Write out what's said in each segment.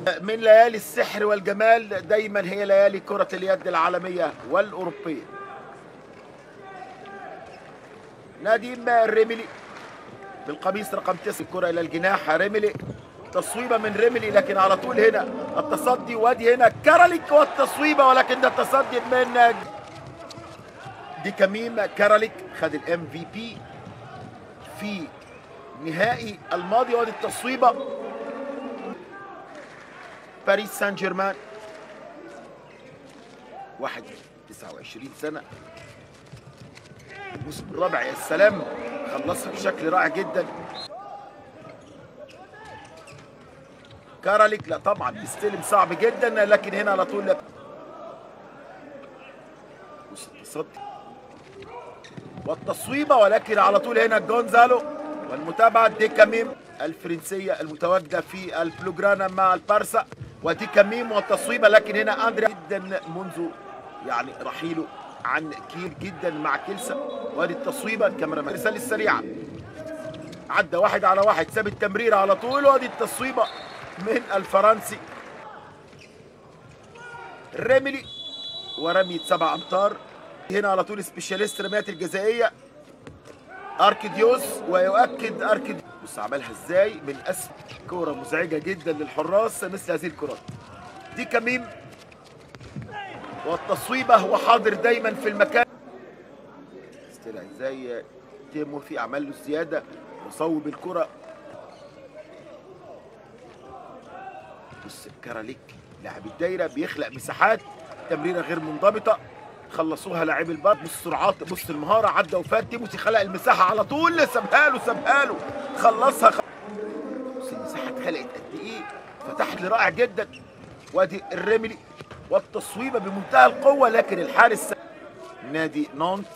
من ليالي السحر والجمال دايما هي ليالي كرة اليد العالمية والأوروبية نديم الرملي بالقميص رقم 9 الكرة إلى الجناح رملي تصويبة من رملي لكن على طول هنا التصدي وادي هنا كاراليك والتصويبة ولكن ده التصدي من دي كميم كاراليك خد الام في بي في نهائي الماضي وادي التصويبة باريس سان جيرمان واحد 29 سنة الموسم الرابع يا سلام خلصها بشكل رائع جدا كاراليك لا طبعا بيستلم صعب جدا لكن هنا على طول بص التصدي والتصويبة ولكن على طول هنا جونزالو والمتابعة دي كميم الفرنسية المتواجدة في البلوجرانا مع البارسا ودي كميم والتصويبة لكن هنا أندريا جدا منذ يعني رحيله عن كيل جدا مع كيلسا وادي التصويبة الكاميرا الرسالة السريعة عدى واحد على واحد ساب التمرير على طول وادي التصويبة من الفرنسي ريميلي ورمية سبع أمتار هنا على طول سبيشاليست رميات الجزائية اركيديوس ويؤكد اركيديوس بص عملها ازاي من اسفل كوره مزعجه جدا للحراس مثل هذه الكرات دي كميم والتصويبه هو حاضر دايما في المكان استلع ازاي تيموثي عمل له الزياده وصوب الكره بص كاراليك لاعب الدايره بيخلق مساحات تمريره غير منضبطه خلصوها لاعبي الباب بص السرعات بص المهاره عدى وفات تيموثي خلق المساحه على طول سابها له سابها له خلصها خ... بص المساحه اتخلقت قد ايه فتحت لي رائع جدا وادي الرملي والتصويبه بمنتهى القوه لكن الحارس نادي نانت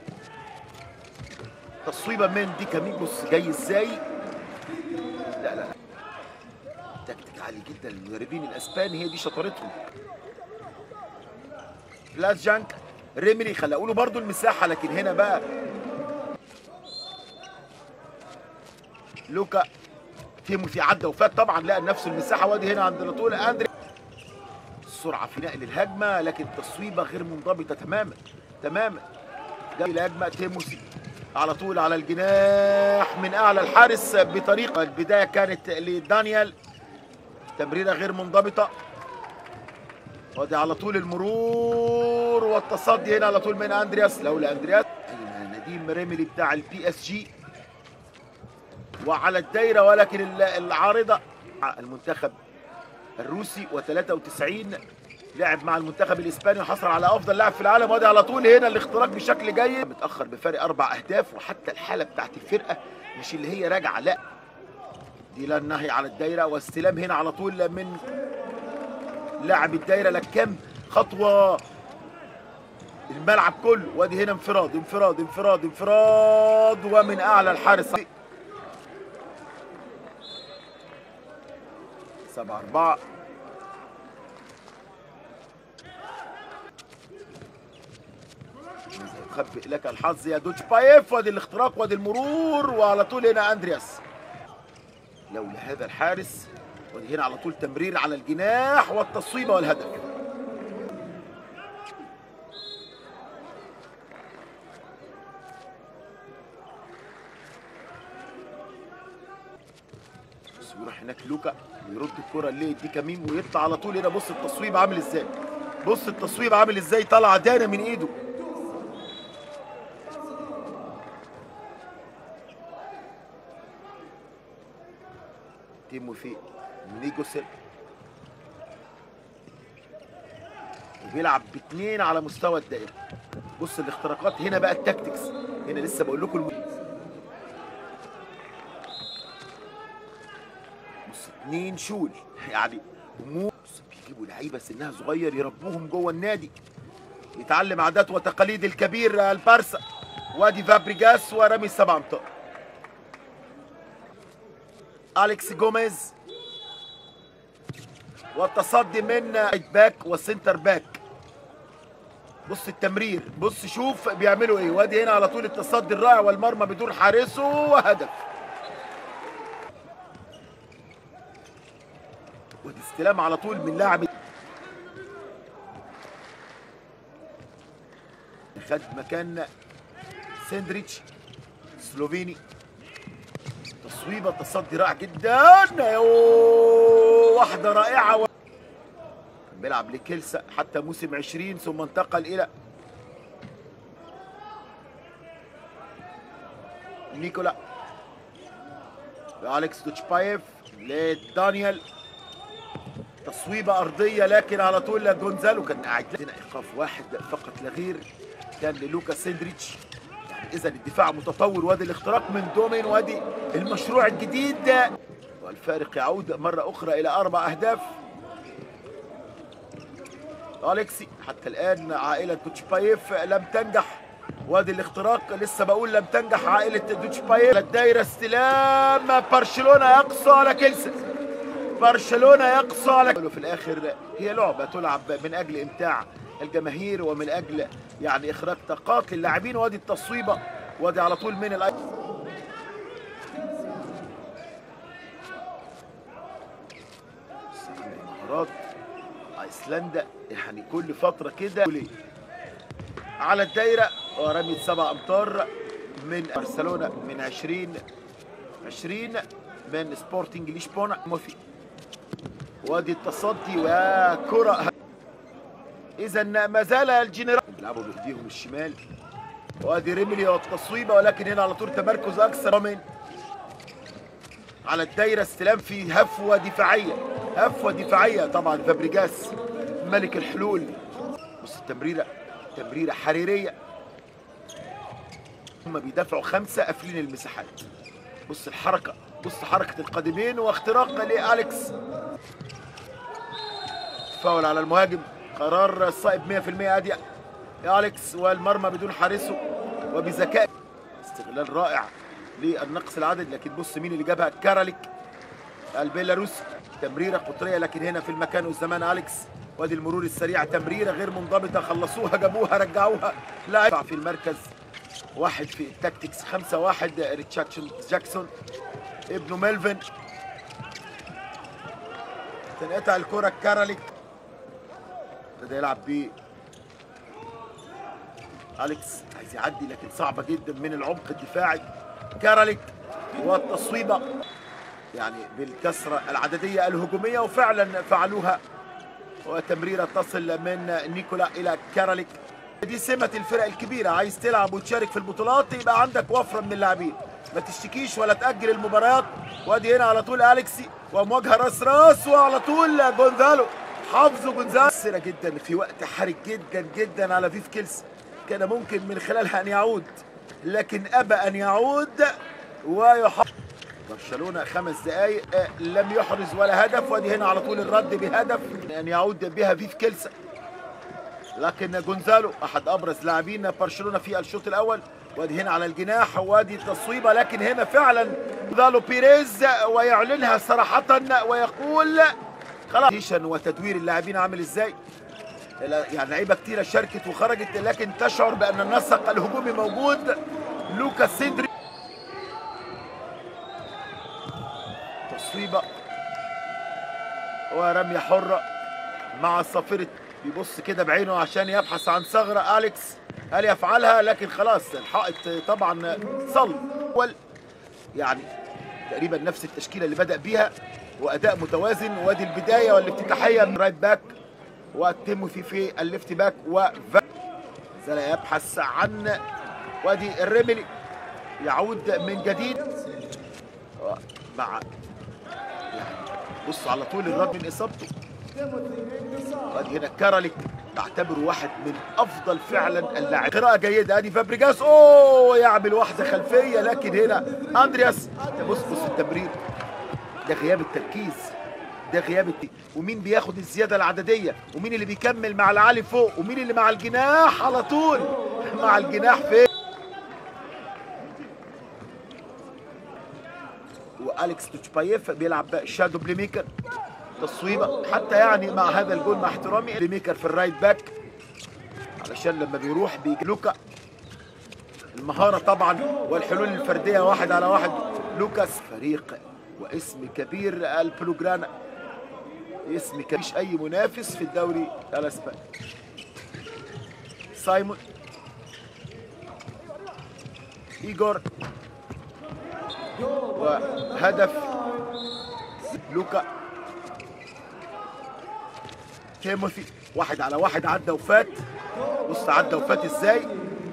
تصويبه من دي كمين بص جاي ازاي لا لا لا تكتيك عالي جدا المدربين الاسبان هي دي شطارتهم بلاس جانك ريملي خلقوا له برضه المساحه لكن هنا بقى لوكا تيموثي عدى وفات طبعا لقى نفسه المساحه وادي هنا عند لطول اندري السرعه في نقل الهجمه لكن تصويبه غير منضبطه تماما تماما جاي الهجمه تيموثي على طول على الجناح من اعلى الحارس بطريقه البدايه كانت لدانيال تمريره غير منضبطه وادي على طول المرور والتصدي هنا على طول من اندرياس لولا اندرياس نديم ريميلي بتاع البي اس جي وعلى الدايره ولكن العارضه المنتخب الروسي و93 لعب مع المنتخب الاسباني وحصل على افضل لاعب في العالم وادي على طول هنا الاختراق بشكل جيد متاخر بفارق اربع اهداف وحتى الحاله بتاعت الفرقه مش اللي هي راجعه لا دي لا النهي على الدايره واستلام هنا على طول من لاعب الدايره لك كم خطوه الملعب كله وادي هنا انفراد انفراد انفراد انفراد ومن اعلى الحارس سبعة أربعة يخبئ لك الحظ يا دوتش بايف وادي الاختراق وادي المرور وعلى طول هنا اندرياس لولا هذا الحارس ودي هنا على طول تمرير على الجناح والتصويبه والهدف بس يروح هناك لوكا ويرد الكره ليه دي كميم ويطلع على طول هنا بص التصويب عامل ازاي بص التصويب عامل ازاي طلع دانا من ايده تيموثي نيجوسل وبيلعب باثنين على مستوى الدائره بص الاختراقات هنا بقى التاكتكس هنا لسه بقول لكم الم... بص اثنين شول يعني مو بيجيبوا لعيبه سنها صغير يربوهم جوه النادي يتعلم عادات وتقاليد الكبير البارسا وادي فابريجاس ورمي السبع امتار اليكس جوميز والتصدي من باك وسنتر باك بص التمرير بص شوف بيعملوا ايه وادي هنا على طول التصدي الرائع والمرمى بدون حارسه وهدف ودي استلام على طول من لاعب خد مكان سندريتش سلوفيني تصويبه تصدي رائع جدا يوه، واحده رائعه و... بيلعب لكيلسا حتى موسم 20 ثم انتقل الى نيكولا اليكس دوتشبايف لدانيال تصويبه ارضيه لكن على طول لجونزالو كان قاعد هنا ايقاف واحد فقط لا غير كان للوكا سندريتش يعني اذا الدفاع متطور وادي الاختراق من دومين وادي المشروع الجديد والفارق يعود مره اخرى الى اربع اهداف اليكسي حتى الان عائله دوتشبايف لم تنجح وادي الاختراق لسه بقول لم تنجح عائله دوتشبايف الدايره استلام برشلونه يقصى على كيلسن برشلونه يقصى على في الاخر هي لعبه تلعب من اجل امتاع الجماهير ومن اجل يعني اخراج طاقات للاعبين وادي التصويبه وادي على طول من الأي... مهارات ايسلندا يعني كل فتره كده على الدايره ورمية سبع امتار من برشلونه من 20 20 من سبورتنج لشبونه موفي وادي التصدي وكره اذا ما زال الجنرال بيلعبوا بايديهم الشمال وادي ريميلي والتصويبه ولكن هنا على طول تمركز اكثر من على الدايره استلام في هفوه دفاعيه هفوه دفاعيه طبعا فابريجاس ملك الحلول بص التمريره تمريره حريريه هم بيدافعوا خمسه قافلين المساحات بص الحركه بص حركه القادمين واختراق لاليكس فاول على المهاجم قرار صائب 100% ادي اليكس والمرمى بدون حارسه وبذكاء استغلال رائع للنقص العدد لكن بص مين اللي جابها كاراليك البيلاروسي تمريره قطريه لكن هنا في المكان والزمان اليكس وادي المرور السريع تمريره غير منضبطه خلصوها جابوها رجعوها لا في المركز واحد في التاكتكس خمسة واحد ريتشاردسون جاكسون ابنه ميلفن تنقطع الكرة كاراليك ابتدى يلعب ب اليكس عايز يعدي لكن صعبة جدا من العمق الدفاعي كاراليك والتصويبة يعني بالكسرة العددية الهجومية وفعلا فعلوها وتمريرة تصل من نيكولا إلى كاراليك دي سمة الفرق الكبيرة عايز تلعب وتشارك في البطولات يبقى عندك وفرة من اللاعبين ما تشتكيش ولا تأجل المباريات وادي هنا على طول أليكسي ومواجهة راس راس وعلى طول جونزالو حافظوا جونزالو سرة جدا في وقت حرج جدا جدا على فيف كيلس كان ممكن من خلالها أن يعود لكن أبى أن يعود ويحافظ برشلونة خمس دقايق لم يحرز ولا هدف وادي هنا على طول الرد بهدف أن يعود بها فيف كيلسا لكن جونزالو احد ابرز لاعبين برشلونه في الشوط الاول وادي هنا على الجناح وادي تصويبه لكن هنا فعلا جونزالو بيريز ويعلنها صراحه ويقول خلاص تيشن وتدوير اللاعبين عامل ازاي يعني لعيبه كتيره شاركت وخرجت لكن تشعر بان النسق الهجومي موجود لوكاس سيدري تصويبه ورميه حره مع صافره بيبص كده بعينه عشان يبحث عن ثغرة أليكس هل يفعلها لكن خلاص الحائط طبعا صل أول يعني تقريبا نفس التشكيلة اللي بدأ بيها وأداء متوازن وادي البداية والافتتاحية من رايت باك وتيموثي في الليفت باك وفا زال يبحث عن وادي الريملي يعود من جديد مع يعني بص على طول الرد من إصابته وادي هنا كاراليك تعتبره واحد من افضل فعلا اللاعبين قراءة جيدة ادي فابريجاس اوه يعمل واحدة خلفية لكن هنا اندرياس بص بص التمرير ده غياب التركيز ده غياب التركيز. ومين بياخد الزيادة العددية ومين اللي بيكمل مع العالي فوق ومين اللي مع الجناح على طول مع الجناح فين واليكس توتشبايف بيلعب شادو بلاي ميكر تصويبه حتى يعني مع هذا الجول مع احترامي ميكر في الرايت باك علشان لما بيروح بيجي لوكا المهارة طبعا والحلول الفردية واحد على واحد لوكاس فريق واسم كبير البلوجرانا اسم كان مفيش اي منافس في الدوري الاسباني سايمون ايجور وهدف لوكا تيموثي واحد على واحد عدى وفات بص عدى وفات ازاي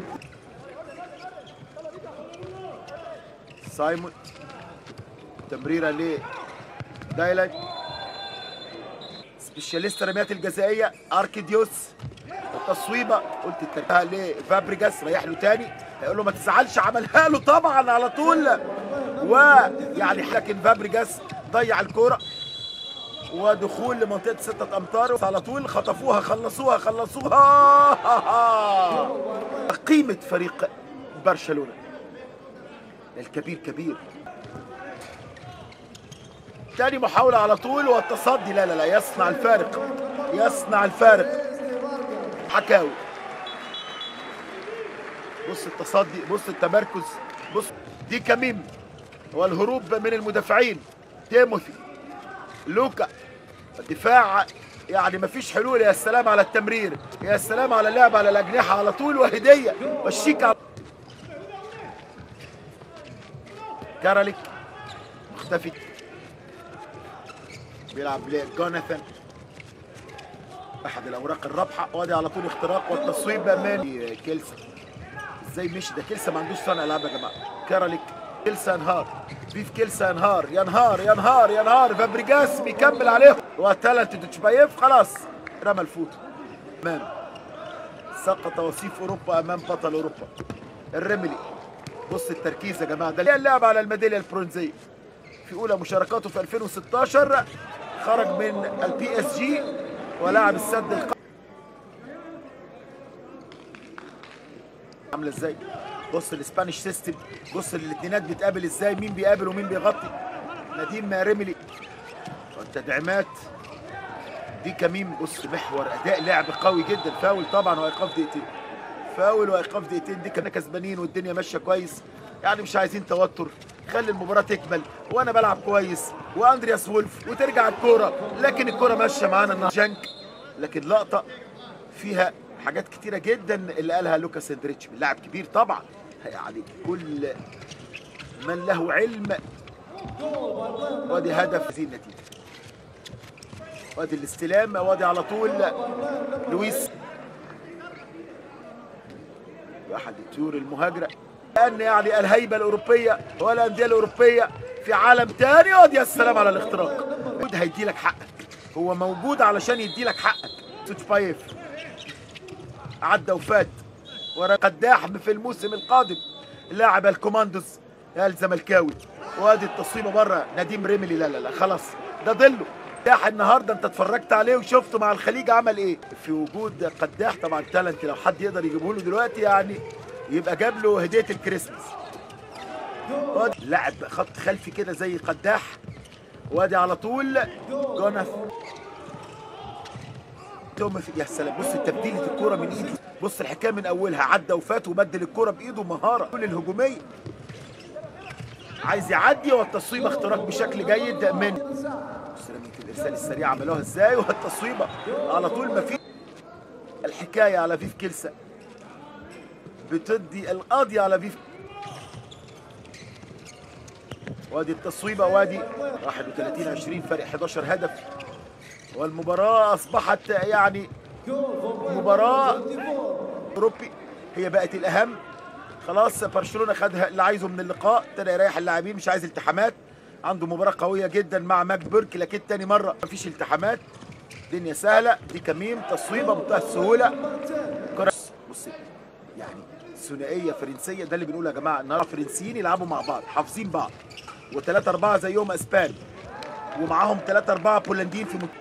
سايمون تمريره ل دايلاند سبيشاليست الرميات الجزائيه اركيديوس التصويبه قلت التركيبه لفابريجاس ريح له تاني هيقول له ما تزعلش عملها له طبعا على طول ويعني لكن فابريجاس ضيع الكوره ودخول لمنطقه ستة امتار على طول خطفوها خلصوها خلصوها قيمه فريق برشلونه الكبير كبير تاني محاولة على طول والتصدي لا لا لا يصنع الفارق يصنع الفارق حكاوي بص التصدي بص التمركز بص دي كميم والهروب من المدافعين تيموثي لوكا الدفاع يعني مفيش حلول يا سلام على التمرير يا سلام على اللعب على الأجنحة على طول وهدية والشيك على كاراليك مختفي بيلعب لجوناثان احد الاوراق الرابحه وادي على طول اختراق والتصويب من كيلسا ازاي مشي ده كيلسا ما عندوش صانع العاب يا جماعه كاراليك كيلسا انهار بيف كيلسا انهار ينهار ينهار ينهار فابريجاس بيكمل عليهم وتالنت دوتشبايف خلاص رمى الفوت امام سقط وصيف اوروبا امام بطل اوروبا الرملي بص التركيز يا جماعه ده اللعب على الميداليه البرونزيه في اولى مشاركاته في 2016 خرج من البي اس جي ولعب السد الق... عامله ازاي بص الاسبانيش سيستم بص الاثنينات بتقابل ازاي مين بيقابل ومين بيغطي نديم ريملي والتدعيمات دي كميم بص محور اداء لعب قوي جدا فاول طبعا وايقاف دقيقتين فاول وايقاف دقيقتين دي كنا كسبانين والدنيا ماشيه كويس يعني مش عايزين توتر خلي المباراه تكمل وانا بلعب كويس واندرياس وولف وترجع الكوره لكن الكوره ماشيه معانا النهارده جانك لكن لقطه فيها حاجات كتيره جدا اللي قالها لوكاس اندريتش لاعب كبير طبعا يعني كل من له علم وادي هدف هذه النتيجه وادي الاستلام وادي على طول لويس احد الطيور المهاجره لان يعني الهيبه الاوروبيه والانديه الاوروبيه في عالم تاني وادي السلام على الاختراق موجود هيدي لك حقك هو موجود علشان يدي لك حقك سوتشبايف عدى وفات ورا قداح في الموسم القادم لاعب الكوماندوز الزملكاوي وادي التصويبه بره نديم ريملي لا لا لا خلاص ده ضله قداح النهارده انت اتفرجت عليه وشفته مع الخليج عمل ايه في وجود قداح طبعا تالنت لو حد يقدر يجيبه له دلوقتي يعني يبقى جاب له هديه الكريسماس لاعب خط خلفي كده زي قداح وادي على طول جوناث توماس يا سلام بص تبديله الكوره من ايده بص الحكايه من اولها عدى وفات وبدل الكوره بايده مهاره كل الهجوميه عايز يعدي والتصويبه اختراق بشكل جيد من بص رميه الارسال السريع عملوها ازاي والتصويبه على طول ما في الحكايه على فيف كيلسا بتدي القاضي على فيف وادي التصويبه وادي 31 20 فرق 11 هدف والمباراه اصبحت يعني مباراه اوروبي هي بقت الاهم خلاص برشلونه خد اللي عايزه من اللقاء ابتدى يريح اللاعبين مش عايز التحامات عنده مباراه قويه جدا مع ماك بيرك لكن تاني مره مفيش التحامات الدنيا سهله دي كميم تصويبه بمنتهى السهوله بص يعني ثنائيه فرنسيه ده اللي بنقوله يا جماعه النهارده فرنسيين يلعبوا مع بعض حافظين بعض وثلاثة أربعة زيهم أسبان ومعاهم ثلاثة أربعة بولنديين في مت...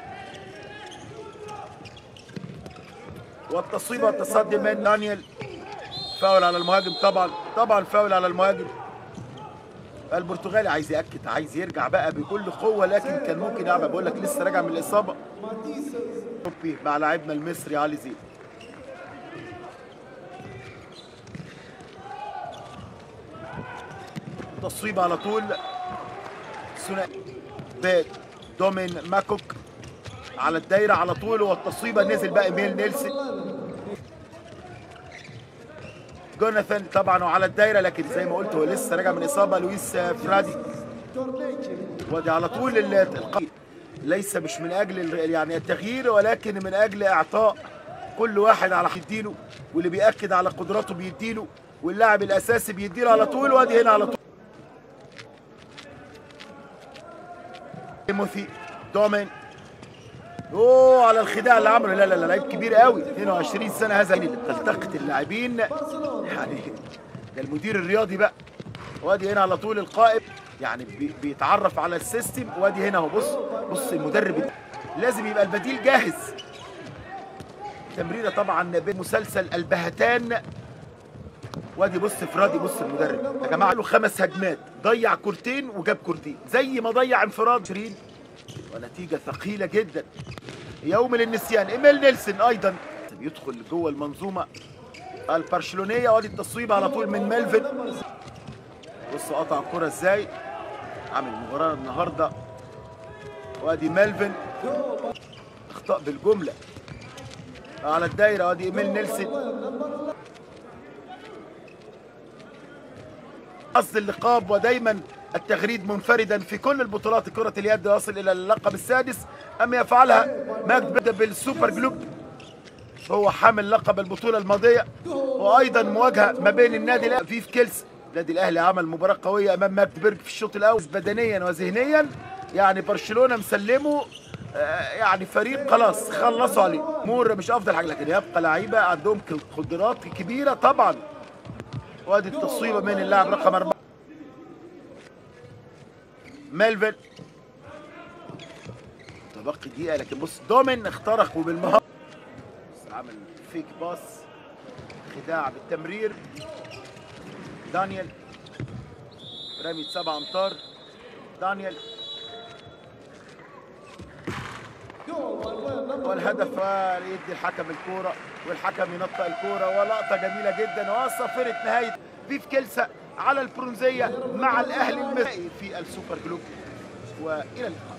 والتصويب والتصدي من دانيال فاول على المهاجم طبعا طبعا فاول على المهاجم البرتغالي عايز ياكد عايز يرجع بقى بكل قوه لكن كان ممكن يلعب بقول لك لسه راجع من الاصابه مع لاعبنا المصري علي زيد تصويب على طول ثنائي دومين ماكوك على الدايره على طول والتصويبه نزل بقى ايميل نيلسون جوناثان طبعا وعلى الدايره لكن زي ما قلت هو لسه راجع من اصابه لويس فرادي ودي على طول ال- الق- ليس مش من اجل ال- يعني التغيير ولكن من اجل اعطاء كل واحد على يديله واللي بياكد على قدراته بيديله واللاعب الاساسي بيديله على طول وادي هنا على طول تيموثي دومين اوه على الخداع اللي عمله لا لا لا لعيب كبير قوي 22 سنه هذا اللي تلتقط اللاعبين يعني ده المدير الرياضي بقى وادي هنا على طول القائد يعني بي- بيتعرف على السيستم وادي هنا اهو بص بص المدرب لازم يبقى البديل جاهز تمريره طبعا بمسلسل البهتان وادي بص فرادي بص المدرب يا جماعه له خمس هجمات ضيع كورتين وجاب كورتين زي ما ضيع انفراد 20 ونتيجه ثقيله جدا يوم للنسيان ايميل نيلسون ايضا بيدخل جوه المنظومه البرشلونيه وادي التصويب على طول من ميلفن بص قطع الكره ازاي عامل مباراه النهارده وادي ميلفن اخطاء بالجمله على الدايره وادي ايميل نيلسون قصد اللقاب ودايما التغريد منفردا في كل البطولات كرة اليد يصل إلى اللقب السادس أم يفعلها مجد بالسوبر جلوب هو حامل لقب البطولة الماضية وأيضا مواجهة ما بين النادي الأهلي فيف كيلس النادي الأهلي عمل مباراة قوية أمام ماجدبرج في الشوط الأول بدنيا وذهنيا يعني برشلونة مسلمه آه، يعني فريق خلاص خلصوا عليه امور مش افضل حاجه لكن يبقى لعيبه عندهم قدرات كبيره طبعا وادي التصويبه من اللاعب رقم أربعة ميلفن تبقي دقيقة لكن بص دومين اخترق وبالمهارة بص عمل فيك باس خداع بالتمرير دانيال رمية سبع امتار دانيال والهدف يدي الحكم الكوره والحكم ينطق الكوره ولقطه جميله جدا وصفرت نهايه فيف كيلسا على البرونزيه مع الاهلي المصري في السوبر جلوب والى اللقاء